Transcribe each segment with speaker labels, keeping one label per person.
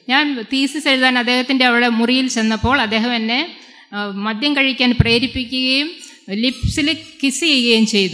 Speaker 1: ഞാൻ തീസിസ് എഴുതാൻ അദ്ദേഹത്തിൻ്റെ അവിടെ മുറിയിൽ ചെന്നപ്പോൾ അദ്ദേഹം എന്നെ ആ, മദ്യം കഴിക്കാൻ പ്രേരിപ്പിക്കുകയും ലിപ്സിൽ കിസ് ചെയ്യുകയും ചെയ്തു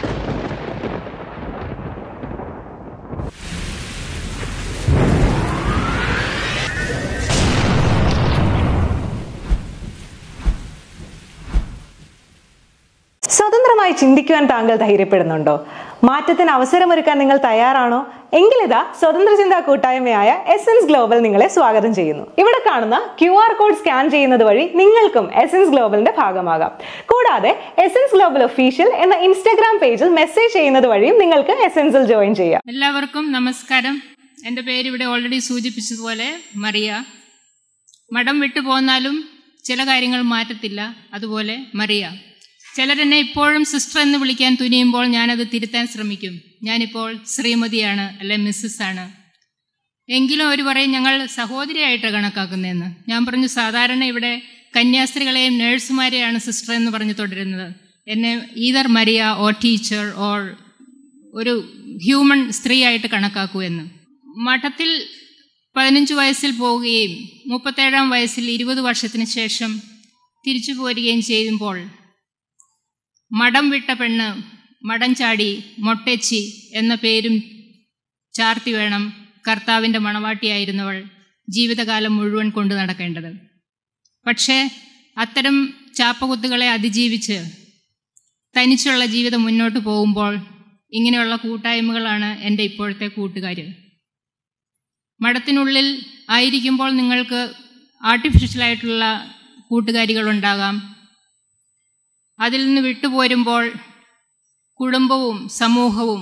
Speaker 2: സ്വതന്ത്രമായി ചിന്തിക്കുവാൻ താങ്കൾ ധൈര്യപ്പെടുന്നുണ്ടോ മാറ്റത്തിന് അവസരമൊരുക്കാൻ നിങ്ങൾ തയ്യാറാണോ എങ്കിലിതാ സ്വതന്ത്ര ചിന്താ കൂട്ടായ്മയായ എസൻസ് ഗ്ലോബൽ നിങ്ങളെ സ്വാഗതം ചെയ്യുന്നു ഇവിടെ കാണുന്ന ക്യു ആർ കോഡ് സ്കാൻ ചെയ്യുന്നത് വഴി നിങ്ങൾക്കും എസൻസ് ഗ്ലോബലിന്റെ ഭാഗമാകാം കൂടാതെ എസൻസ് ഗ്ലോബൽ ഒഫീഷ്യൽ എന്ന ഇൻസ്റ്റാഗ്രാം പേജിൽ മെസ്സേജ് ചെയ്യുന്നത് വഴിയും നിങ്ങൾക്ക് എസൻസിൽ ജോയിൻ ചെയ്യാം
Speaker 1: എല്ലാവർക്കും നമസ്കാരം എൻ്റെ പേര് ഇവിടെ ഓൾറെഡി സൂചിപ്പിച്ചതുപോലെ മറിയ മഠം വിട്ടു പോന്നാലും ചില കാര്യങ്ങൾ മാറ്റത്തില്ല അതുപോലെ മറിയ ചിലരെന്നെ ഇപ്പോഴും സിസ്റ്റർ എന്ന് വിളിക്കാൻ തുനിയുമ്പോൾ ഞാനത് തിരുത്താൻ ശ്രമിക്കും ഞാനിപ്പോൾ ശ്രീമതിയാണ് അല്ലെ മിസ്സസ് ആണ് എങ്കിലും അവർ പറയും ഞങ്ങൾ സഹോദരിയായിട്ട് കണക്കാക്കുന്നതെന്ന് ഞാൻ പറഞ്ഞു സാധാരണ ഇവിടെ കന്യാസ്ത്രീകളെയും നേഴ്സുമാരെയാണ് സിസ്റ്റർ എന്ന് പറഞ്ഞ് തുടരുന്നത് എന്നെ either Maria or teacher or ഒരു ഹ്യൂമൻ സ്ത്രീയായിട്ട് കണക്കാക്കൂ എന്ന് മഠത്തിൽ പതിനഞ്ച് വയസ്സിൽ പോവുകയും മുപ്പത്തേഴാം വയസ്സിൽ ഇരുപത് വർഷത്തിന് ശേഷം തിരിച്ചു പോരുകയും ചെയ്യുമ്പോൾ മഠം വിട്ട പെണ്ണ് മടം ചാടി മൊട്ടേച്ചി എന്ന പേരും ചാർത്തി വേണം കർത്താവിൻ്റെ മണവാട്ടിയായിരുന്നവൾ ജീവിതകാലം മുഴുവൻ കൊണ്ടു നടക്കേണ്ടത് പക്ഷേ അത്തരം ചാപ്പകുത്തുകളെ അതിജീവിച്ച് തനിച്ചുള്ള ജീവിതം മുന്നോട്ട് പോകുമ്പോൾ ഇങ്ങനെയുള്ള കൂട്ടായ്മകളാണ് എൻ്റെ ഇപ്പോഴത്തെ കൂട്ടുകാർ മഠത്തിനുള്ളിൽ ആയിരിക്കുമ്പോൾ നിങ്ങൾക്ക് ആർട്ടിഫിഷ്യലായിട്ടുള്ള കൂട്ടുകാരികളുണ്ടാകാം അതിൽ നിന്ന് വിട്ടുപോരുമ്പോൾ കുടുംബവും സമൂഹവും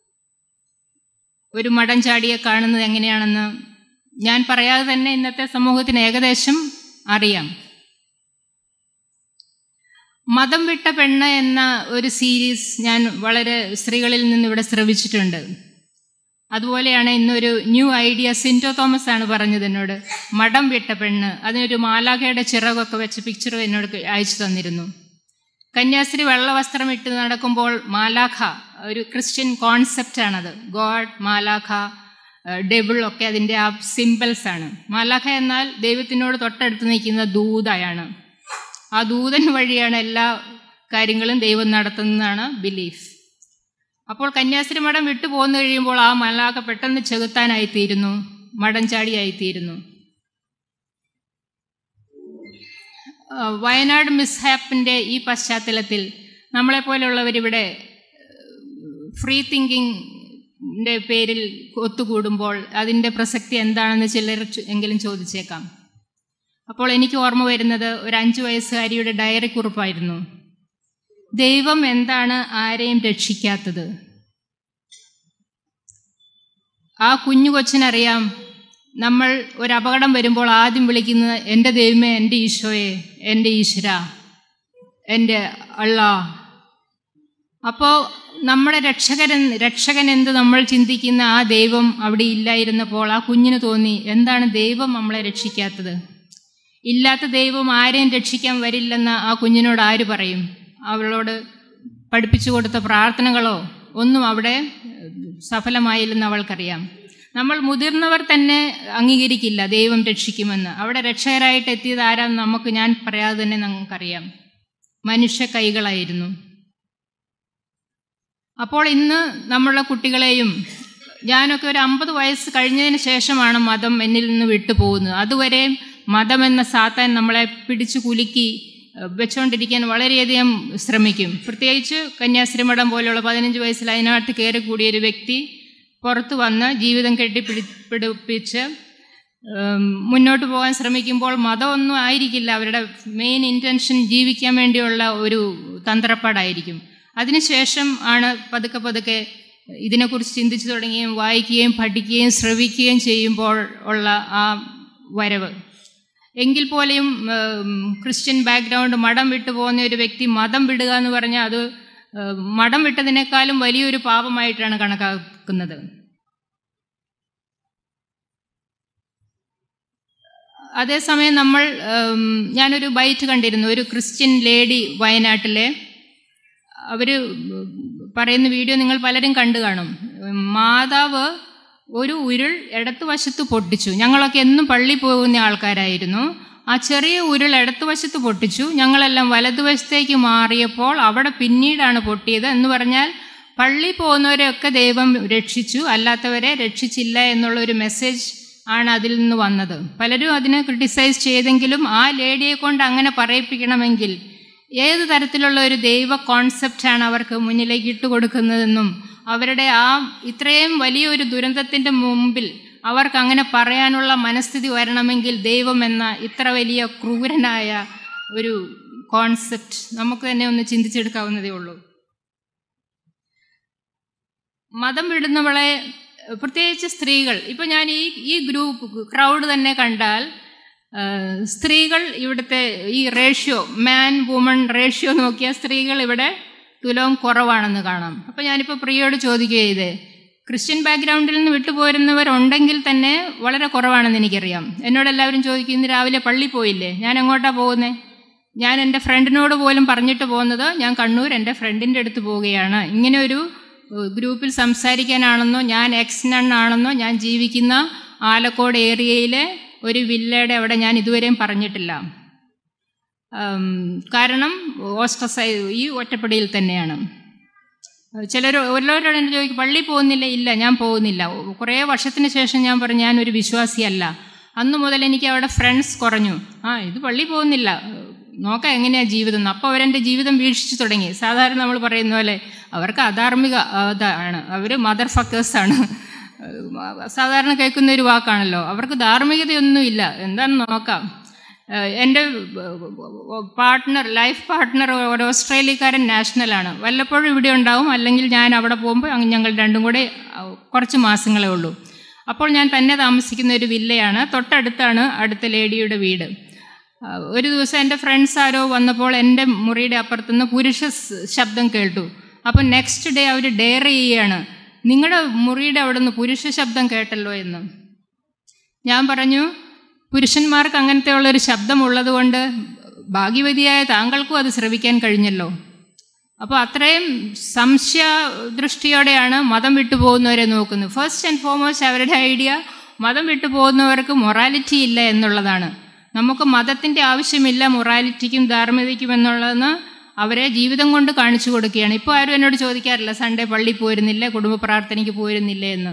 Speaker 1: ഒരു മടം ചാടിയെ കാണുന്നത് എങ്ങനെയാണെന്ന് ഞാൻ പറയാതെ തന്നെ ഇന്നത്തെ സമൂഹത്തിന് ഏകദേശം അറിയാം മതം വിട്ട പെണ്ണ് എന്ന ഒരു സീരീസ് ഞാൻ വളരെ സ്ത്രീകളിൽ നിന്ന് ഇവിടെ ശ്രവിച്ചിട്ടുണ്ട് അതുപോലെയാണ് ഇന്നൊരു ന്യൂ ഐഡിയ സിൻറ്റോ തോമസ് ആണ് പറഞ്ഞത് എന്നോട് മഠം വിട്ട പെണ്ണ് അതിനൊരു മാലാഖയുടെ ചിറകൊക്കെ വെച്ച പിക്ചർ എന്നോട് അയച്ചു തന്നിരുന്നു കന്യാസ്ത്രീ വെള്ള വസ്ത്രം ഇട്ട് നടക്കുമ്പോൾ മാലാഖ ഒരു ക്രിസ്ത്യൻ കോൺസെപ്റ്റാണത് ഗോഡ് മാലാഖ ഡെബിൾ ഒക്കെ അതിൻ്റെ ആ സിമ്പിൾസ് ആണ് മാലാഖ എന്നാൽ ദൈവത്തിനോട് തൊട്ടടുത്ത് നിൽക്കുന്ന ദൂതയാണ് ആ ദൂതൻ വഴിയാണ് എല്ലാ കാര്യങ്ങളും ദൈവം നടത്തുന്നതാണ് ബിലീഫ് അപ്പോൾ കന്യാസ്ത്രീ മഠം വിട്ടു പോന്നു കഴിയുമ്പോൾ ആ മലാഖ പെട്ടെന്ന് ചെകുത്താനായിത്തീരുന്നു മടം ചാടിയായിത്തീരുന്നു ആ, വയനാട് മിസ്ഹാപ്പിൻ്റെ ഈ പശ്ചാത്തലത്തിൽ നമ്മളെപ്പോലുള്ളവരിവിടെ ഫ്രീ തിങ്കിങ്ങിൻ്റെ പേരിൽ ഒത്തുകൂടുമ്പോൾ അതിൻ്റെ പ്രസക്തി എന്താണെന്ന് ചിലർ ചോ- എങ്കിലും ചോദിച്ചേക്കാം അപ്പോൾ എനിക്ക് ഓർമ്മ വരുന്നത് ഒരു അഞ്ച് വയസ്സുകാരിയുടെ ഡയറി കുറിപ്പായിരുന്നു ദൈവം എന്താണ് ആരെയും രക്ഷിക്കാത്തത് ആ കുഞ്ഞു കൊച്ചിനറിയാം നമ്മൾ ഒരു അപകടം വരുമ്പോൾ ആദ്യം വിളിക്കുന്നത് എൻ്റെ ദൈവമേ എൻ്റെ ഈശോയെ എൻ്റെ ഈശ്വര എൻ്റെ അള്ളാ അപ്പോൾ നമ്മുടെ രക്ഷകൻ രക്ഷകൻ എന്ത് നമ്മൾ ചിന്തിക്കുന്ന ആ ദൈവം അവിടെ ഇല്ലായിരുന്നപ്പോൾ ആ കുഞ്ഞിന് തോന്നി എന്താണ് ദൈവം നമ്മളെ രക്ഷിക്കാത്തത് ഇല്ലാത്ത ദൈവം ആരെയും രക്ഷിക്കാൻ വരില്ലെന്ന് ആ കുഞ്ഞിനോട് ആര് പറയും അവളോട് പഠിപ്പിച്ചു കൊടുത്ത പ്രാർത്ഥനകളോ ഒന്നും അവിടെ സഫലമായില്ലെന്ന് അവൾക്കറിയാം നമ്മൾ മുതിർന്നവർ തന്നെ അംഗീകരിക്കില്ല ദൈവം രക്ഷിക്കുമെന്ന് അവിടെ രക്ഷകരായിട്ട് എത്തിയത് ആരാന്ന് നമുക്ക് ഞാൻ പറയാതെ തന്നെ നമുക്കറിയാം മനുഷ്യ കൈകളായിരുന്നു അപ്പോൾ ഇന്ന് നമ്മളുടെ കുട്ടികളെയും ഞാനൊക്കെ ഒരു അമ്പത് വയസ്സ് കഴിഞ്ഞതിന് ശേഷമാണ് മതം എന്നിൽ നിന്ന് വിട്ടുപോകുന്നത് അതുവരെ മതം എന്ന സാത്താൻ നമ്മളെ പിടിച്ചു കുലുക്കി ഏഹ്, വെച്ചുകൊണ്ടിരിക്കാൻ വളരെയധികം ശ്രമിക്കും പ്രത്യേകിച്ച് കന്യാസ്ത്രീമഠം പോലെയുള്ള പതിനഞ്ച് വയസ്സിൽ അതിനകത്ത് കയറി കൂടിയ ഒരു വ്യക്തി പുറത്ത് വന്ന് ജീവിതം കെട്ടിപ്പിടി പിടിപ്പിച്ച് ഉം, മുന്നോട്ട് പോകാൻ ശ്രമിക്കുമ്പോൾ മതമൊന്നും ആയിരിക്കില്ല അവരുടെ മെയിൻ ഇൻറ്റൻഷൻ ജീവിക്കാൻ വേണ്ടിയുള്ള ഒരു തന്ത്രപ്പാടായിരിക്കും അതിനുശേഷം ആണ് പതുക്കെ പതുക്കെ ഇതിനെക്കുറിച്ച് ചിന്തിച്ചു തുടങ്ങുകയും വായിക്കുകയും പഠിക്കുകയും ശ്രവിക്കുകയും ചെയ്യുമ്പോൾ ഉള്ള ആ വരവ് എങ്കിൽ പോലെയും ഉം, ക്രിസ്ത്യൻ ബാക്ക്ഗ്രൗണ്ട് മഠം വിട്ടു പോകുന്ന ഒരു വ്യക്തി മതം വിടുക എന്ന് പറഞ്ഞാൽ അത് ഉം, മഠം വിട്ടതിനേക്കാളും വലിയൊരു പാപമായിട്ടാണ് കണക്കാക്കുന്നത് അതേസമയം നമ്മൾ ഉം, ഞാനൊരു ബൈറ്റ് കണ്ടിരുന്നു ഒരു ക്രിസ്ത്യൻ ലേഡി വയനാട്ടിലെ അവർ പറയുന്ന വീഡിയോ നിങ്ങൾ പലരും കണ്ടു കാണും മാതാവ് ഒരു ഉരുൾ ഇടത്തുവശത്ത് പൊട്ടിച്ചു ഞങ്ങളൊക്കെ എന്നും പള്ളി പോകുന്ന ആൾക്കാരായിരുന്നു ആ ചെറിയ ഉരുൾ ഇടത്തുവശത്ത് പൊട്ടിച്ചു ഞങ്ങളെല്ലാം വലതുവശത്തേക്ക് മാറിയപ്പോൾ അവിടെ പിന്നീടാണ് പൊട്ടിയത് എന്ന് പറഞ്ഞാൽ പള്ളി പോകുന്നവരെയൊക്കെ ദൈവം രക്ഷിച്ചു അല്ലാത്തവരെ രക്ഷിച്ചില്ല എന്നുള്ള ഒരു മെസ്സേജ് ആണ് അതിൽ നിന്ന് വന്നത് പലരും അതിനെ ക്രിട്ടിസൈസ് ചെയ്തെങ്കിലും ആ ലേഡിയെ കൊണ്ട് അങ്ങനെ പറയിപ്പിക്കണമെങ്കിൽ ഏത് തരത്തിലുള്ള ഒരു ദൈവ കോൺസെപ്റ്റാണ് അവർക്ക് മുന്നിലേക്ക് ഇട്ടുകൊടുക്കുന്നതെന്നും അവരുടെ ആ ഇത്രയും വലിയൊരു ദുരന്തത്തിൻ്റെ മുമ്പിൽ അവർക്ക് അങ്ങനെ പറയാനുള്ള മനസ്ഥിതി വരണമെങ്കിൽ ദൈവം എന്ന ഇത്ര വലിയ ക്രൂരനായ ഒരു കോൺസെപ്റ്റ് നമുക്ക് തന്നെ ഒന്ന് ചിന്തിച്ചെടുക്കാവുന്നതേ ഉള്ളൂ മതം വിടുന്നവളെ പ്രത്യേകിച്ച് സ്ത്രീകൾ ഇപ്പം ഞാൻ ഈ ഈ ഗ്രൂപ്പ് ക്രൗഡ് തന്നെ കണ്ടാൽ ആ, സ്ത്രീകൾ ഇവിടുത്തെ ഈ റേഷ്യോ മാൻ വുമൺ റേഷ്യോ നോക്കിയാൽ സ്ത്രീകൾ ഇവിടെ തുലവും കുറവാണെന്ന് കാണാം അപ്പം ഞാനിപ്പോൾ പ്രിയോട് ചോദിക്കുക ചെയ്തേ ക്രിസ്ത്യൻ ബാക്ക്ഗ്രൗണ്ടിൽ നിന്ന് വിട്ടുപോരുന്നവരുണ്ടെങ്കിൽ തന്നെ വളരെ കുറവാണെന്ന് എനിക്കറിയാം എന്നോട് എല്ലാവരും ചോദിക്കും ഇന്ന് രാവിലെ പള്ളി പോയില്ലേ ഞാൻ എങ്ങോട്ടാണ് പോകുന്നത് ഞാൻ എൻ്റെ ഫ്രണ്ടിനോട് പോലും പറഞ്ഞിട്ട് പോകുന്നത് ഞാൻ കണ്ണൂർ എൻ്റെ ഫ്രണ്ടിൻ്റെ അടുത്ത് പോവുകയാണ് ഇങ്ങനെ ഒരു ഏഹ്, ഗ്രൂപ്പിൽ സംസാരിക്കാനാണെന്നോ ഞാൻ എക്സ് നണ്ണാണെന്നോ ഞാൻ ജീവിക്കുന്ന ആലക്കോട് ഏരിയയിലെ ഒരു വില്ലയുടെ അവിടെ ഞാൻ ഇതുവരെയും പറഞ്ഞിട്ടില്ല ഉം, കാരണം ഓസ്ട്രസൈ ഈ ഒറ്റപ്പടിയിൽ തന്നെയാണ് ചിലർ ഓരോരോട് എന്നെ ചോദിക്കും പള്ളി പോകുന്നില്ല ഇല്ല ഞാൻ പോകുന്നില്ല കുറേ വർഷത്തിന് ശേഷം ഞാൻ പറഞ്ഞു ഞാനൊരു വിശ്വാസിയല്ല അന്ന് മുതൽ എനിക്ക് അവിടെ ഫ്രണ്ട്സ് കുറഞ്ഞു ആ ഇത് പള്ളി പോകുന്നില്ല നോക്കാം എങ്ങനെയാണ് ജീവിതം എന്ന് അപ്പോൾ അവരെൻ്റെ ജീവിതം വീക്ഷിച്ചു തുടങ്ങി സാധാരണ നമ്മൾ പറയുന്ന പോലെ അവർക്ക് അധാർമിക ആ, ഇതാണ് അവർ മദർ ഫക്കേഴ്സാണ് സാധാരണ കേൾക്കുന്ന ഒരു വാക്കാണല്ലോ അവർക്ക് ധാർമ്മികതയൊന്നുമില്ല എന്താണെന്ന് നോക്കാം ഏഹ് എൻ്റെ പാർട്ട്ണർ ലൈഫ് പാർട്ട്ണർ ഒരു ഓസ്ട്രേലിയക്കാരൻ നാഷണലാണ് വല്ലപ്പോഴും ഇവിടെ ഉണ്ടാവും അല്ലെങ്കിൽ ഞാൻ അവിടെ പോകുമ്പോൾ അങ്ങ് ഞങ്ങൾ രണ്ടും കൂടെ അഹ് കുറച്ച് മാസങ്ങളേ ഉള്ളൂ അപ്പോൾ ഞാൻ തന്നെ താമസിക്കുന്ന ഒരു വില്ലയാണ് തൊട്ടടുത്താണ് അടുത്ത ലേഡിയുടെ വീട് അഹ് ഒരു ദിവസം എൻ്റെ ഫ്രണ്ട്സ് ആരോ വന്നപ്പോൾ എൻ്റെ മുറിയുടെ അപ്പുറത്തുനിന്ന് പുരുഷ സ് ശബ്ദം കേട്ടു അപ്പോൾ നെക്സ്റ്റ് ഡേ അവർ ഡെയർ ചെയ്യുകയാണ് നിങ്ങളുടെ മുറിയുടെ അവിടെ നിന്ന് പുരുഷ ശബ്ദം കേട്ടല്ലോ എന്ന് ഞാൻ പറഞ്ഞു പുരുഷന്മാർക്ക് അങ്ങനത്തെ ഉള്ളൊരു ശബ്ദമുള്ളത് കൊണ്ട് ഭാഗ്യവതിയായ താങ്കൾക്കും അത് ശ്രവിക്കാൻ കഴിഞ്ഞല്ലോ അപ്പോൾ അത്രയും സംശയ ദൃഷ്ടിയോടെയാണ് മതം വിട്ടു പോകുന്നവരെ നോക്കുന്നത് ഫസ്റ്റ് ആൻഡ് ഫോർമോസ്റ്റ് അവരുടെ ഐഡിയ മതം വിട്ടു പോകുന്നവർക്ക് മൊറാലിറ്റി ഇല്ല എന്നുള്ളതാണ് നമുക്ക് മതത്തിൻ്റെ ആവശ്യമില്ല മൊറാലിറ്റിക്കും ധാർമ്മികതയ്ക്കും എന്നുള്ളതെന്ന് അവരെ ജീവിതം കൊണ്ട് കാണിച്ചു കൊടുക്കുകയാണ് ഇപ്പോൾ ആരും എന്നോട് ചോദിക്കാറില്ല സൺഡേ പള്ളി പോരുന്നില്ല കുടുംബ പ്രാർത്ഥനയ്ക്ക് പോരുന്നില്ല എന്ന്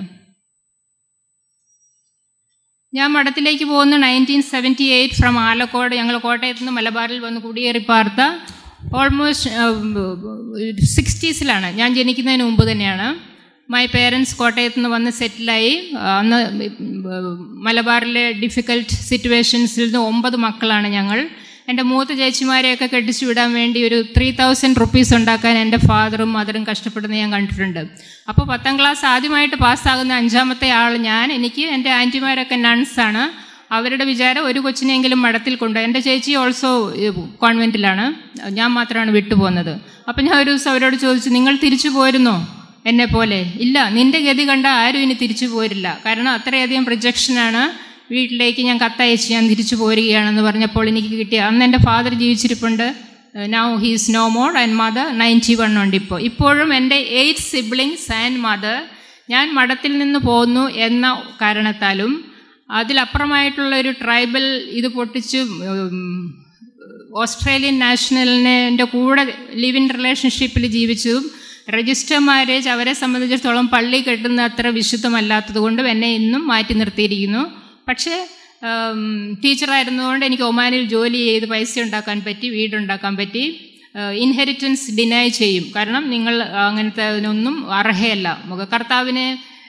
Speaker 1: ഞാൻ മഠത്തിലേക്ക് പോകുന്ന nineteen seventy eight from Alakode ഞങ്ങൾ കോട്ടയത്ത് നിന്ന് മലബാറിൽ വന്ന് കുടിയേറി പാർത്ത ഓൾമോസ്റ്റ് സിക്സ്റ്റീസിലാണ് ഞാൻ ജനിക്കുന്നതിന് മുമ്പ് തന്നെയാണ് മൈ പേരൻസ് കോട്ടയത്ത് നിന്ന് വന്ന് സെറ്റിലായി അന്ന് മലബാറിലെ ഡിഫിക്കൽട്ട് സിറ്റുവേഷൻസിൽ നിന്ന് ഒമ്പത് മക്കളാണ് ഞങ്ങൾ എൻ്റെ മൂത്ത ചേച്ചിമാരെയൊക്കെ കെട്ടിച്ചു വിടാൻ വേണ്ടി ഒരു ത്രീ തൗസൻഡ് റുപ്പീസ് ഉണ്ടാക്കാൻ എൻ്റെ ഫാദറും മദറും കഷ്ടപ്പെടുന്നത് ഞാൻ കണ്ടിട്ടുണ്ട് അപ്പോൾ പത്താം ക്ലാസ് ആദ്യമായിട്ട് പാസ്സാകുന്ന അഞ്ചാമത്തെ ആൾ ഞാൻ എനിക്ക് എൻ്റെ ആൻറ്റിമാരൊക്കെ നൺസാണ് അവരുടെ വിചാരം ഒരു കൊച്ചിനെങ്കിലും മഠത്തിൽ കൊണ്ട് എൻ്റെ ചേച്ചി ഓൾസോ കോൺവെൻറ്റിലാണ് ഞാൻ മാത്രമാണ് വിട്ടുപോകുന്നത് അപ്പം ഞാൻ ഒരു ദിവസം അവരോട് ചോദിച്ചു നിങ്ങൾ തിരിച്ചു പോരുന്നോ എന്നെ പോലെ ഇല്ല നിന്റെ ഗതി കണ്ട ആരും ഇനി തിരിച്ചു പോരില്ല കാരണം അത്രയധികം റിജക്ഷനാണ് വീട്ടിലേക്ക് ഞാൻ കത്തയച്ച് ഞാൻ തിരിച്ചു പോരുകയാണെന്ന് പറഞ്ഞപ്പോൾ എനിക്ക് കിട്ടിയ അന്ന് എൻ്റെ ഫാദർ ജീവിച്ചിരിപ്പുണ്ട് now he's no more and mother ninety one ഉണ്ട് ഇപ്പോൾ ഇപ്പോഴും എൻ്റെ എയ്റ്റ് സിബ്ലിങ്സ് ആൻഡ് മദർ ഞാൻ മഠത്തിൽ നിന്ന് പോന്നു എന്ന കാരണത്താലും അതിലപ്പുറമായിട്ടുള്ള ഒരു ട്രൈബൽ ഇത് പൊട്ടിച്ച് ഉം, ഓസ്ട്രേലിയൻ നാഷണലിനെ എൻ്റെ കൂടെ ലിവ് ഇൻ റിലേഷൻഷിപ്പിൽ ജീവിച്ചതും രജിസ്റ്റർ മാരേജ് അവരെ സംബന്ധിച്ചിടത്തോളം പള്ളി കെട്ടുന്ന അത്ര വിശുദ്ധമല്ലാത്തത് കൊണ്ടും എന്നെ ഇന്നും മാറ്റി നിർത്തിയിരിക്കുന്നു പക്ഷേ ടീച്ചറായിരുന്നതുകൊണ്ട് എനിക്ക് ഒമാനിൽ ജോലി ചെയ്ത് പൈസ ഉണ്ടാക്കാൻ പറ്റി വീടുണ്ടാക്കാൻ പറ്റി ഇൻഹെറിറ്റൻസ് ഡിനൈ ചെയ്യും കാരണം നിങ്ങൾ അങ്ങനത്തെ അതിനൊന്നും അർഹയല്ല മുഖ കർത്താവിനെ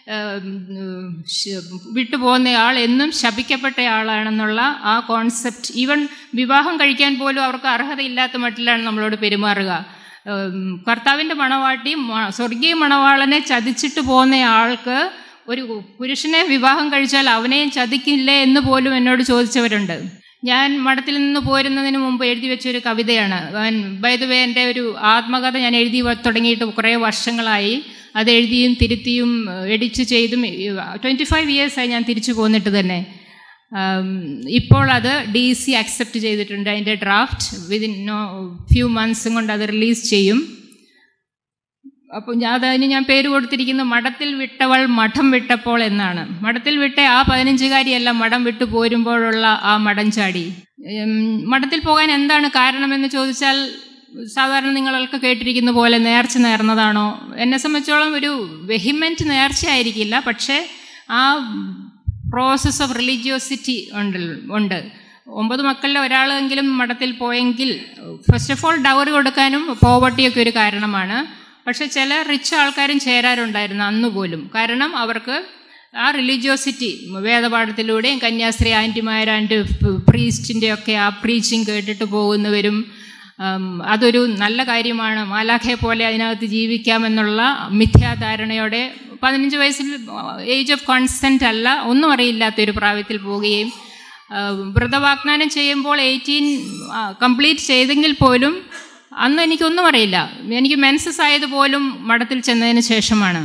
Speaker 1: വിട്ടുപോകുന്നയാൾ എന്നും ശപിക്കപ്പെട്ടയാളാണെന്നുള്ള ആ കോൺസെപ്റ്റ് ഈവൻ വിവാഹം കഴിക്കാൻ പോലും അവർക്ക് അർഹതയില്ലാത്ത മട്ടിലാണ് നമ്മളോട് പെരുമാറുക ഉം, കർത്താവിൻ്റെ മണവാട്ടി മ- സ്വർഗീയ മണവാളനെ ചതിച്ചിട്ട് പോകുന്ന ആൾക്ക് ഒരു പുരുഷനെ വിവാഹം കഴിച്ചാൽ അവനെയും ചതിക്കില്ലേ എന്ന് പോലും എന്നോട് ചോദിച്ചവരുണ്ട് ഞാൻ മഠത്തിൽ നിന്ന് പോരുന്നതിന് മുമ്പ് എഴുതി വെച്ചൊരു കവിതയാണ് വൈദവേ എൻ്റെ ഒരു ആത്മകഥ ഞാൻ എഴുതി വ- തുടങ്ങിയിട്ട് കുറേ വർഷങ്ങളായി അത് എഴുതിയും തിരുത്തിയും എഡിറ്റ് ചെയ്തും ട്വൻറ്റി ഫൈവ് ഇയേഴ്സായി ഞാൻ തിരിച്ചു പോന്നിട്ട് തന്നെ ആം, ഇപ്പോൾ അത് ഡി സി അക്സെപ്റ്റ് ചെയ്തിട്ടുണ്ട് അതിൻ്റെ ഡ്രാഫ്റ്റ് വിതിൻ നോ ഫ്യൂ മന്ത്സും കൊണ്ട് അത് റിലീസ് ചെയ്യും അപ്പോൾ ഞാൻ അതിന് ഞാൻ പേര് കൊടുത്തിരിക്കുന്നത് മഠത്തിൽ വിട്ടവൾ മഠം വിട്ടപ്പോൾ എന്നാണ് മഠത്തിൽ വിട്ട ആ പതിനഞ്ചുകാരിയല്ല മഠം വിട്ടു പോരുമ്പോഴുള്ള ആ മഠം ചാടി ഉം, മഠത്തിൽ പോകാൻ എന്താണ് കാരണമെന്ന് ചോദിച്ചാൽ സാധാരണ നിങ്ങളൊക്കെ കേട്ടിരിക്കുന്ന പോലെ നേർച്ച നേർന്നതാണോ എന്നെ സംബന്ധിച്ചോളം ഒരു വെഹിമെൻറ്റ് നേർച്ചയായിരിക്കില്ല പക്ഷേ ആ പ്രോസസ് ഓഫ് റിലീജിയോസിറ്റി ഉണ്ട് ഉണ്ട് ഒമ്പത് മക്കളിൽ ഒരാളെങ്കിലും മഠത്തിൽ പോയെങ്കിൽ ഫസ്റ്റ് ഓഫ് ഓൾ ഡവറി കൊടുക്കാനും പോവർട്ടിയൊക്കെ ഒരു കാരണമാണ് പക്ഷെ ചില റിച്ച് ആൾക്കാരും ചേരാറുണ്ടായിരുന്നു അന്ന് പോലും കാരണം അവർക്ക് ആ റിലീജിയോസിറ്റി വേദപാഠത്തിലൂടെയും കന്യാസ്ത്രീ ആൻറ്റിമാർ ആൻഡ് പ്രീസ്റ്റിൻ്റെ ഒക്കെ ആ പ്രീച്ചിങ് കേട്ടിട്ട് പോകുന്നവരും ഉം, അതൊരു നല്ല കാര്യമാണ് മാലാഖയെ പോലെ അതിനകത്ത് ജീവിക്കാമെന്നുള്ള മിഥ്യാധാരണയോടെ പതിനഞ്ച് വയസ്സിൽ ഏജ് ഓഫ് കോൺസെൻറ്റ് അല്ല ഒന്നും അറിയില്ലാത്തൊരു പ്രായത്തിൽ പോവുകയും ആ, വ്രതവാഗ്ദാനം ചെയ്യുമ്പോൾ എയ്റ്റീൻ കംപ്ലീറ്റ് ചെയ്തെങ്കിൽ പോലും അന്ന് എനിക്കൊന്നും അറിയില്ല എനിക്ക് മെൻസസ് ആയതുപോലും മഠത്തിൽ ചെന്നതിന് ശേഷമാണ്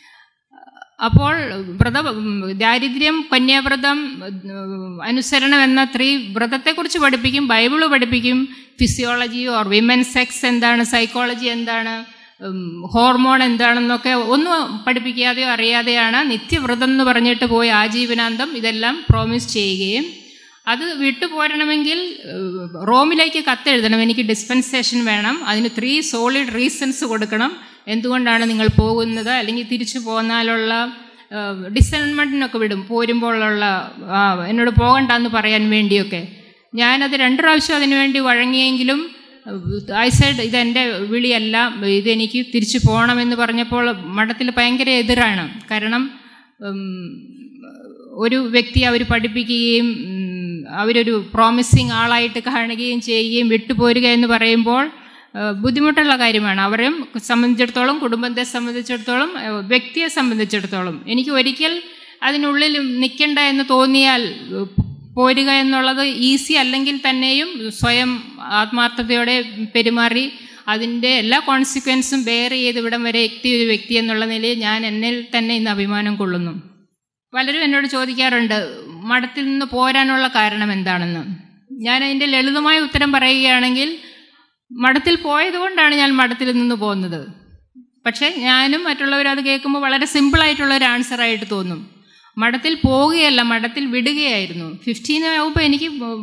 Speaker 1: അപ്പോൾ വ്രത ദാരിദ്ര്യം കന്യാവ്രതം ഉം, അനുസരണം എന്ന ത്രീ വ്രതത്തെക്കുറിച്ച് പഠിപ്പിക്കും ബൈബിള് പഠിപ്പിക്കും ഫിസിയോളജി ഓർ വിമൻ സെക്സ് എന്താണ് സൈക്കോളജി എന്താണ് ഉം, ഹോർമോൺ എന്താണെന്നൊക്കെ ഒന്നും പഠിപ്പിക്കാതെയോ അറിയാതെയാണ് നിത്യവ്രതം എന്ന് പറഞ്ഞിട്ട് പോയി ആജീവനാന്തം ഇതെല്ലാം പ്രോമിസ് ചെയ്യുകയും അത് വിട്ടുപോരണമെങ്കിൽ ഏഹ്, റോമിലേക്ക് കത്തെഴുതണം എനിക്ക് ഡിസ്പെൻസേഷൻ വേണം അതിന് ത്രീ സോളിഡ് റീസൺസ് കൊടുക്കണം എന്തുകൊണ്ടാണ് നിങ്ങൾ പോകുന്നത് അല്ലെങ്കിൽ തിരിച്ചു പോന്നാലുള്ള ഡിസൈൻമെൻറ്റിനൊക്കെ വിടും പോരുമ്പോഴുള്ള ആ, എന്നോട് പോകണ്ടെന്ന് പറയാൻ വേണ്ടിയൊക്കെ ഞാനത് രണ്ട് പ്രാവശ്യം അതിനു വേണ്ടി വഴങ്ങിയെങ്കിലും ഐ സൈഡ് ഇതെൻ്റെ വിളിയല്ല ഇതെനിക്ക് തിരിച്ചു പോകണമെന്ന് പറഞ്ഞപ്പോൾ മഠത്തിൽ ഭയങ്കര എതിരാണ് കാരണം ഉം, ഒരു വ്യക്തി അവർ പഠിപ്പിക്കുകയും ഉം, അവരൊരു പ്രോമിസിങ് ആളായിട്ട് കാണുകയും ചെയ്യുകയും വിട്ടുപോരുക എന്ന് പറയുമ്പോൾ ആ, ബുദ്ധിമുട്ടുള്ള കാര്യമാണ് അവരെയും സംബന്ധിച്ചിടത്തോളം കുടുംബത്തെ സംബന്ധിച്ചിടത്തോളം ആ, വ്യക്തിയെ സംബന്ധിച്ചിടത്തോളം എനിക്ക് ഒരിക്കൽ അതിനുള്ളിൽ നിൽക്കണ്ട എന്ന് തോന്നിയാൽ ഉം, പോരുക എന്നുള്ളത് ഈസി അല്ലെങ്കിൽ തന്നെയും സ്വയം ആത്മാർത്ഥതയോടെ പെരുമാറി അതിൻ്റെ എല്ലാ കോൺസിക്വൻസും ബെയർ ചെയ്ത് ഇവിടം വരെ എത്തിയ ഒരു വ്യക്തി എന്നുള്ള നിലയിൽ ഞാൻ എന്നിൽ തന്നെ ഇന്ന് അഭിമാനം കൊള്ളുന്നു പലരും എന്നോട് ചോദിക്കാറുണ്ട് മഠത്തിൽ നിന്ന് പോരാനുള്ള കാരണം എന്താണെന്ന് ഞാൻ അതിൻ്റെ ലളിതമായ ഉത്തരം പറയുകയാണെങ്കിൽ മഠത്തിൽ പോയതുകൊണ്ടാണ് ഞാൻ മഠത്തിൽ നിന്ന് പോകുന്നത് പക്ഷേ ഞാനും മറ്റുള്ളവരും അത് കേൾക്കുമ്പോൾ വളരെ സിമ്പിളായിട്ടുള്ള ഒരു ആൻസറായിട്ട് തോന്നും മഠത്തിൽ പോവുകയല്ല മഠത്തിൽ വിടുകയായിരുന്നു ഫിഫ്റ്റീൻ ആകുമ്പോൾ എനിക്ക്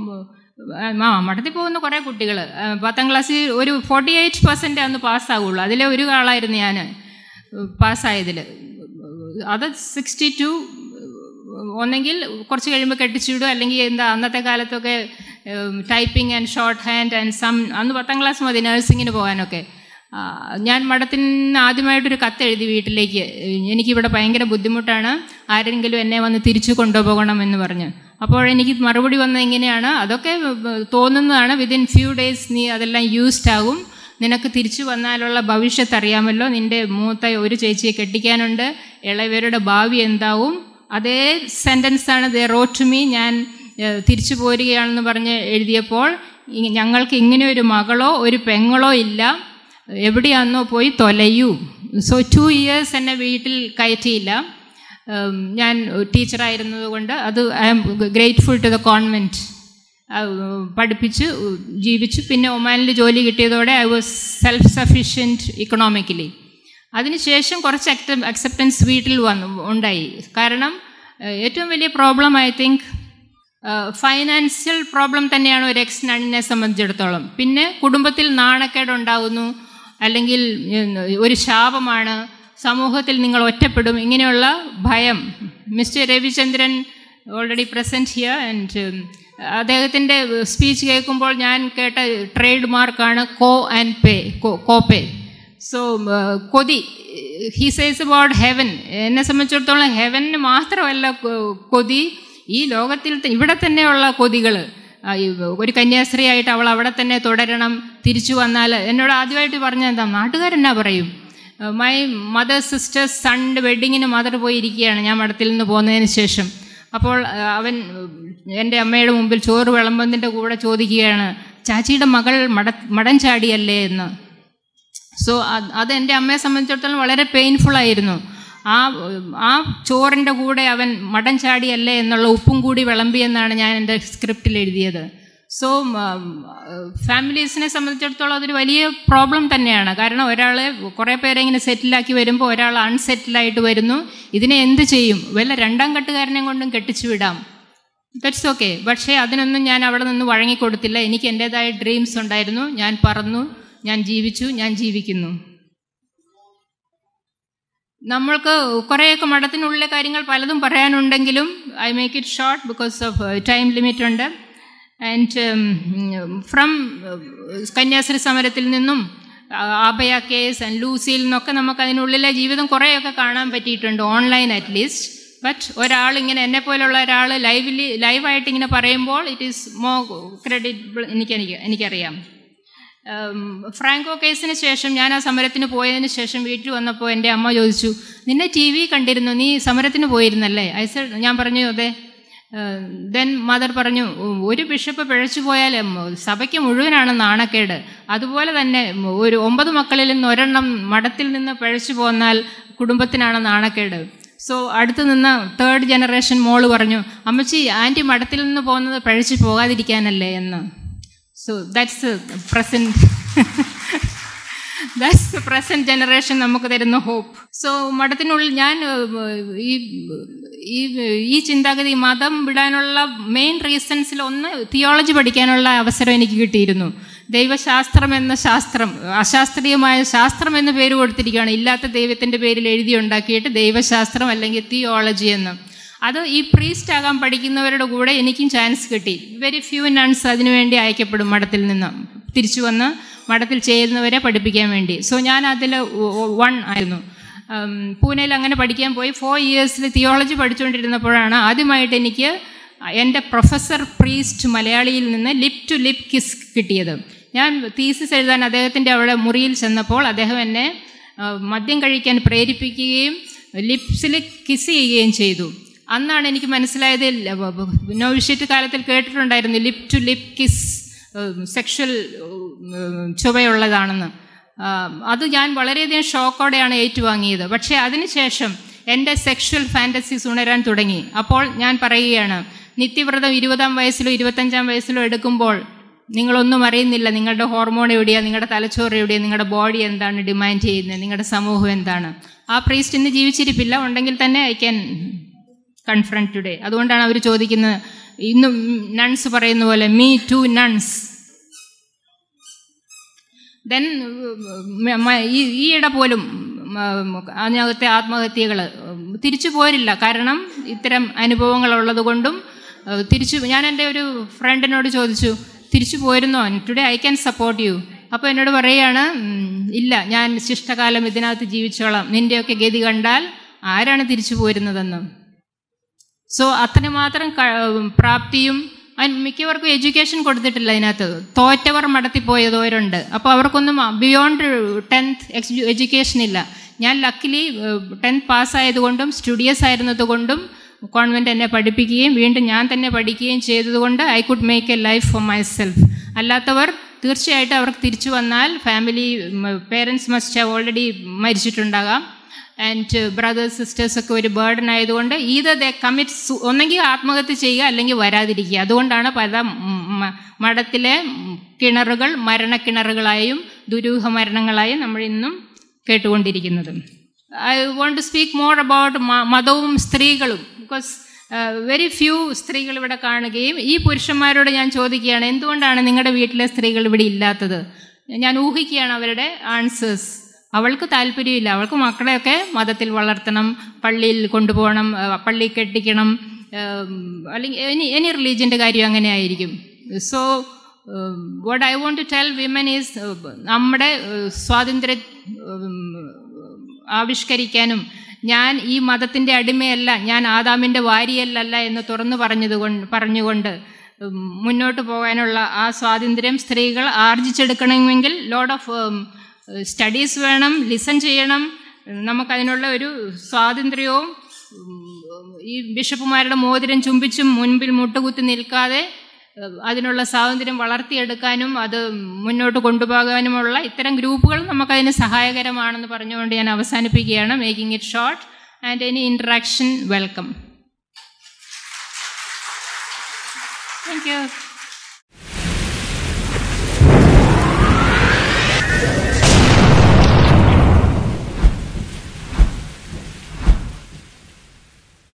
Speaker 1: ആ മഠത്തിൽ പോകുന്ന കുറേ കുട്ടികൾ പത്താം ക്ലാസ്സിൽ ഒരു ഫോർട്ടി എയ്റ്റ് പെർസെൻറ്റ് അന്ന് പാസ്സാവുള്ളൂ അതിലെ ഒരു ആളായിരുന്നു ഞാൻ പാസ്സായതിൽ അത് സിക്സ്റ്റി ടു ഒന്നെങ്കിൽ കുറച്ച് കഴിയുമ്പോൾ കെട്ടിച്ചുവിടും അല്ലെങ്കിൽ എന്താ അന്നത്തെ കാലത്തൊക്കെ typing and shorthand and some അന്ന് പത്താം ക്ലാസ് മതി നഴ്സിങ്ങിന് പോകാനൊക്കെ ആ, ഞാൻ മഠത്തിൽ നിന്ന് ആദ്യമായിട്ടൊരു കത്ത് എഴുതി വീട്ടിലേക്ക് എനിക്കിവിടെ ഭയങ്കര ബുദ്ധിമുട്ടാണ് ആരെങ്കിലും എന്നെ വന്ന് തിരിച്ചു കൊണ്ടുപോകണം എന്ന് പറഞ്ഞ് അപ്പോൾ എനിക്ക് മറുപടി വന്നത് ഇങ്ങനെയാണ് അതൊക്കെ തോന്നുന്നതാണ് വിതിൻ ഫ്യൂ ഡേയ്സ് നീ അതെല്ലാം യൂസ്ഡ് ആകും നിനക്ക് തിരിച്ചു വന്നാലുള്ള ഭവിഷ്യത്ത് അറിയാമല്ലോ നിൻ്റെ മൂത്ത ഒരു ചേച്ചിയെ കെട്ടിക്കാനുണ്ട് ഇളയവരുടെ ഭാവി എന്താവും അതേ സെൻറ്റൻസാണ് ദേ റോട്ട് ടു മീ ഞാൻ ഏഹ്, തിരിച്ചു പോരുകയാണെന്ന് പറഞ്ഞ് എഴുതിയപ്പോൾ ഇ- ഞങ്ങൾക്ക് ഇങ്ങനെ ഒരു മകളോ ഒരു പെങ്ങളോ ഇല്ല എവിടെയാണെന്നോ പോയി തൊലയൂ സോ ടു ഇയേഴ്സ് എന്നെ വീട്ടിൽ കയറ്റിയില്ല ഉം, ഞാൻ ടീച്ചറായിരുന്നത് കൊണ്ട് അത് I am grateful to the convent പഠിപ്പിച്ച് ജീവിച്ചു പിന്നെ ഒമാനിൽ ജോലി കിട്ടിയതോടെ I was self sufficient economically അതിനുശേഷം കുറച്ച് അക്സെപ്റ്റൻസ് വീട്ടിൽ വന്നു ഉണ്ടായി കാരണം ഏഹ്, ഏറ്റവും വലിയ problem I think financial problem തന്നെയാണ് ഒരു എക്സ് നണിനെ സംബന്ധിച്ചിടത്തോളം പിന്നെ കുടുംബത്തിൽ നാണക്കേട് ഉണ്ടാകുന്നു അല്ലെങ്കിൽ ഉം, ഒരു ശാപമാണ് സമൂഹത്തിൽ നിങ്ങൾ ഒറ്റപ്പെടും ഇങ്ങനെയുള്ള ഭയം Mr Ravichandran already present here and അദ്ദേഹത്തിൻ്റെ സ്പീച്ച് കേൾക്കുമ്പോൾ ഞാൻ കേട്ട ട്രേഡ് മാർക്കാണ് കോ ആൻഡ് പേ കോപ്പേ സോ കൊതി ഹി സേസ് അബൌട്ട് ഹെവൻ എന്നെ സംബന്ധിച്ചിടത്തോളം ഹെവന് മാത്രമല്ല കൊ- കൊതി ഈ ലോകത്തിൽ ത- ഇവിടെ തന്നെയുള്ള കൊതികൾ ഒരു കന്യാസ്ത്രീയായിട്ട് അവൾ അവിടെ തന്നെ തുടരണം തിരിച്ചു വന്നാൽ എന്നോട് ആദ്യമായിട്ട് പറഞ്ഞ എന്താ നാട്ടുകാരെന്നാ പറയും മൈ മദർ സിസ്റ്റേഴ്സ് സൺഡ് വെഡ്ഡിങ്ങിന് മദർ പോയിരിക്കുകയാണ് ഞാൻ മഠത്തിൽ നിന്ന് പോകുന്നതിന് ശേഷം അപ്പോൾ ആ, അവൻ എൻ്റെ അമ്മയുടെ മുമ്പിൽ ചോറ് വിളമ്പതിൻ്റെ കൂടെ ചോദിക്കുകയാണ് ചാച്ചിയുടെ മകൾ മട മടം ചാടിയല്ലേ എന്ന് സോ അത് എൻ്റെ അമ്മയെ സംബന്ധിച്ചിടത്തോളം വളരെ പെയിൻഫുൾ ആയിരുന്നു ആ ആ ചോറിൻ്റെ കൂടെ അവൻ മടം ചാടിയല്ലേ എന്നുള്ള ഉപ്പും കൂടി വിളമ്പിയെന്നാണ് ഞാൻ എൻ്റെ സ്ക്രിപ്റ്റിൽ എഴുതിയത് സോ ഫാമിലീസിനെ സംബന്ധിച്ചിടത്തോളം അതൊരു വലിയ പ്രോബ്ലം തന്നെയാണ് കാരണം ഒരാൾ കുറേ പേരെ ഇങ്ങനെ സെറ്റിലാക്കി വരുമ്പോൾ ഒരാൾ അൺസെറ്റിലായിട്ട് വരുന്നു ഇതിനെ എന്ത് ചെയ്യും വല്ല രണ്ടാം കെട്ടുകാരനെ കൊണ്ടും കെട്ടിച്ചു വിടാം ദറ്റ്സ് ഓക്കെ പക്ഷേ അതിനൊന്നും ഞാൻ അവിടെ നിന്ന് വഴങ്ങിക്കൊടുത്തില്ല എനിക്ക് എൻ്റേതായ ഡ്രീംസ് ഉണ്ടായിരുന്നു ഞാൻ പറന്നു ഞാൻ ജീവിച്ചു ഞാൻ ജീവിക്കുന്നു നമ്മൾക്ക് കുറേയൊക്കെ മഠത്തിനുള്ളിലെ കാര്യങ്ങൾ പലതും പറയാനുണ്ടെങ്കിലും I make it short because of time limit ഉണ്ട് ആൻഡ് ഫ്രം കന്യാസ്ത്രീ സമരത്തിൽ നിന്നും ആബയ കേസ് ആൻഡ് ലൂസിയിൽ നിന്നൊക്കെ നമുക്ക് അതിനുള്ളിലെ ജീവിതം കുറേയൊക്കെ കാണാൻ പറ്റിയിട്ടുണ്ട് ഓൺലൈൻ അറ്റ്ലീസ്റ്റ് ബട്ട് ഒരാൾ ഇങ്ങനെ എന്നെ പോലുള്ള ഒരാൾ ലൈവിലി ലൈവായിട്ട് ഇങ്ങനെ പറയുമ്പോൾ ഇറ്റ് ഈസ് മോ ക്രെഡിറ്റബിൾ എനിക്ക് എനിക്ക് എനിക്കറിയാം ഫ്രാങ്കോ കേസിന് ശേഷം ഞാൻ ആ സമരത്തിന് പോയതിന് ശേഷം വീട്ടിൽ വന്നപ്പോൾ എൻ്റെ അമ്മ ചോദിച്ചു നിന്നെ ടി വി കണ്ടിരുന്നു നീ സമരത്തിന് പോയിരുന്നല്ലേ ഐ സെഡ് ഞാൻ പറഞ്ഞു അതെ ദെൻ മദർ പറഞ്ഞു ഒരു ബിഷപ്പ് പിഴച്ചു പോയാൽ സഭയ്ക്ക് മുഴുവനാണ് നാണക്കേട് അതുപോലെ തന്നെ ഒരു ഒമ്പത് മക്കളിൽ നിന്ന് ഒരെണ്ണം മഠത്തിൽ നിന്ന് പിഴച്ചു പോന്നാൽ കുടുംബത്തിനാണ് നാണക്കേട് സോ അടുത്ത് നിന്ന് തേർഡ് ജനറേഷൻ മോള് പറഞ്ഞു അമ്മച്ചി ആൻറ്റി മഠത്തിൽ നിന്ന് പോകുന്നത് പഴിച്ചു പോകാതിരിക്കാനല്ലേ എന്ന് so that's present that's present generation നമുക്ക് തരുന്ന ഹോപ്പ് സോ മഠത്തിനുള്ളിൽ ഞാൻ ഈ ഈ ഈ ചിന്താഗതി മതം വിടാനുള്ള മെയിൻ റീസൺസിൽ ഒന്ന് തിയോളജി പഠിക്കാനുള്ള അവസരം എനിക്ക് കിട്ടിയിരുന്നു ദൈവശാസ്ത്രം എന്ന ശാസ്ത്രം അശാസ്ത്രീയമായ ശാസ്ത്രം എന്ന പേര് കൊടുത്തിരിക്കുകയാണ് ഇല്ലാത്ത ദൈവത്തിൻ്റെ പേരിൽ എഴുതി ഉണ്ടാക്കിയിട്ട് ദൈവശാസ്ത്രം അല്ലെങ്കിൽ തിയോളജി എന്ന് അത് ഈ പ്രീസ്റ്റ് ആകാൻ പഠിക്കുന്നവരുടെ കൂടെ എനിക്കും ചാൻസ് കിട്ടി വെരി ഫ്യൂ നൺസ് അതിനുവേണ്ടി അയക്കപ്പെടും മഠത്തിൽ നിന്ന് തിരിച്ചു വന്ന് മഠത്തിൽ ചെയ്യുന്നവരെ പഠിപ്പിക്കാൻ വേണ്ടി സോ ഞാൻ അതിൽ വൺ ആയിരുന്നു പൂനെയിൽ അങ്ങനെ പഠിക്കാൻ പോയി ഫോർ ഇയേഴ്സിൽ തിയോളജി പഠിച്ചുകൊണ്ടിരുന്നപ്പോഴാണ് ആദ്യമായിട്ട് എനിക്ക് എൻ്റെ പ്രൊഫസർ പ്രീസ്റ്റ് മലയാളിയിൽ നിന്ന് ലിപ് ടു ലിപ് കിസ് കിട്ടിയത് ഞാൻ തീസിസ് എഴുതാൻ അദ്ദേഹത്തിൻ്റെ അവിടെ മുറിയിൽ ചെന്നപ്പോൾ അദ്ദേഹം എന്നെ മദ്യം കഴിക്കാൻ പ്രേരിപ്പിക്കുകയും ലിപ്സിൽ കിസ് ചെയ്യുകയും ചെയ്തു അന്നാണ് എനിക്ക് മനസ്സിലായത് നോവിഷ്യറ്റ് കാലത്തിൽ കേട്ടിട്ടുണ്ടായിരുന്നു lip to lip kiss sexual ചുവയുള്ളതാണെന്ന് അത് ഞാൻ വളരെയധികം ഷോക്കോടെയാണ് ഏറ്റുവാങ്ങിയത് പക്ഷേ അതിനുശേഷം എൻ്റെ സെക്ഷൽ ഫാൻറ്റസീസ് ഉണരാൻ തുടങ്ങി അപ്പോൾ ഞാൻ പറയുകയാണ് നിത്യവ്രതം ഇരുപതാം വയസ്സിലോ ഇരുപത്തഞ്ചാം വയസ്സിലോ എടുക്കുമ്പോൾ നിങ്ങളൊന്നും അറിയുന്നില്ല നിങ്ങളുടെ ഹോർമോൺ എവിടെയാണ് നിങ്ങളുടെ തലച്ചോറ് എവിടെയാണ് നിങ്ങളുടെ ബോഡി എന്താണ് ഡിമാൻഡ് ചെയ്യുന്നത് നിങ്ങളുടെ സമൂഹം എന്താണ് ആ പ്രീസ്റ്റ് ഇന്ന് ജീവിച്ചിരിപ്പില്ല ഉണ്ടെങ്കിൽ തന്നെ ഐ ക്യാൻ കൺഫ്രണ്ട് ടുഡേ അതുകൊണ്ടാണ് അവർ ചോദിക്കുന്നത് ഇന്നും നൺസ് പറയുന്ന പോലെ മീ ടു നൺസ് ദെൻ ഈയിടെ പോലും അതിനകത്തെ ആത്മഹത്യകൾ തിരിച്ചു പോരില്ല കാരണം ഇത്തരം അനുഭവങ്ങൾ ഉള്ളത് കൊണ്ടും തിരിച്ചു ഞാൻ എൻ്റെ ഒരു ഫ്രണ്ടിനോട് ചോദിച്ചു തിരിച്ചു പോയിരുന്നോ today I can support you അപ്പോൾ എന്നോട് പറയുകയാണ് ഇല്ല ഞാൻ ശിഷ്ടകാലം ഇതിനകത്ത് ജീവിച്ചോളാം നിൻ്റെയൊക്കെ ഗതി കണ്ടാൽ ആരാണ് തിരിച്ചു പോരുന്നതെന്ന് സോ അത്രമാത്രം പ്രാപ്തിയും മിക്കവർക്കും എഡ്യൂക്കേഷൻ കൊടുത്തിട്ടില്ല അതിനകത്ത് തോറ്റവർ മടത്തിപ്പോയതോരുണ്ട് അപ്പോൾ അവർക്കൊന്നും ബിയോണ്ട് ടെൻത്ത് എഡ്യൂക്കേഷൻ ഇല്ല ഞാൻ ലക്കിലി ടെൻത്ത് പാസ്സായതുകൊണ്ടും സ്റ്റുഡിയസ് ആയിരുന്നതുകൊണ്ടും കോൺവെൻറ്റ് എന്നെ പഠിപ്പിക്കുകയും വീണ്ടും ഞാൻ തന്നെ പഠിക്കുകയും ചെയ്തതുകൊണ്ട് I could make a life for myself അല്ലാത്തവർ തീർച്ചയായിട്ടും അവർക്ക് തിരിച്ചു വന്നാൽ family parents must have already മരിച്ചിട്ടുണ്ടാകാം ആൻഡ് ബ്രദേഴ്സ് സിസ്റ്റേഴ്സൊക്കെ ഒരു ബേർഡൻ ആയതുകൊണ്ട് ഈത് ദ കമ്മിറ്റ്സ് ഒന്നെങ്കിൽ ആത്മഹത്യ ചെയ്യുക അല്ലെങ്കിൽ വരാതിരിക്കുക അതുകൊണ്ടാണ് പല മഠത്തിലെ കിണറുകൾ മരണക്കിണറുകളായും ദുരൂഹ മരണങ്ങളായും നമ്മൾ ഇന്നും കേട്ടുകൊണ്ടിരിക്കുന്നത് I want to speak more about മതവും സ്ത്രീകളും ബിക്കോസ് വെരി ഫ്യൂ സ്ത്രീകൾ ഇവിടെ കാണുകയും ഈ പുരുഷന്മാരോട് ഞാൻ ചോദിക്കുകയാണ് എന്തുകൊണ്ടാണ് നിങ്ങളുടെ വീട്ടിലെ സ്ത്രീകൾ ഇവിടെ ഇല്ലാത്തത് ഞാൻ ഊഹിക്കുകയാണ് അവരുടെ ആൻസേഴ്സ് അവൾക്ക് താല്പര്യമില്ല അവൾക്ക് മക്കളെയൊക്കെ മതത്തിൽ വളർത്തണം പള്ളിയിൽ കൊണ്ടുപോകണം പള്ളി കെട്ടിക്കണം അല്ലെങ്കിൽ എനി എനി റിലീജിയൻ്റെ കാര്യം അങ്ങനെ ആയിരിക്കും so what I want to tell women is നമ്മുടെ സ്വാതന്ത്ര്യം ആവിഷ്കരിക്കാനും ഞാൻ ഈ മതത്തിൻ്റെ അടിമയല്ല ഞാൻ ആദാമിൻ്റെ വാരിയല്ലല്ല എന്ന് തുറന്നു പറഞ്ഞത് കൊണ്ട് പറഞ്ഞുകൊണ്ട് മുന്നോട്ട് പോകാനുള്ള ആ സ്വാതന്ത്ര്യം സ്ത്രീകൾ ആർജിച്ചെടുക്കണമെങ്കിൽ ലോഡ് ഓഫ് സ്റ്റഡീസ് വേണം ലിസൺ ചെയ്യണം നമുക്കതിനുള്ള ഒരു സ്വാതന്ത്ര്യവും ഈ ബിഷപ്പുമാരുടെ മോതിരം ചുംബിച്ചും മുൻപിൽ മുട്ടുകുത്തി നിൽക്കാതെ അതിനുള്ള സ്വാതന്ത്ര്യം വളർത്തിയെടുക്കാനും അത് മുന്നോട്ട് കൊണ്ടുപോകാനുമുള്ള ഇത്തരം ഗ്രൂപ്പുകൾ നമുക്കതിന് സഹായകരമാണെന്ന് പറഞ്ഞുകൊണ്ട് ഞാൻ അവസാനിപ്പിക്കുകയാണ് making it short and any interaction welcome thank U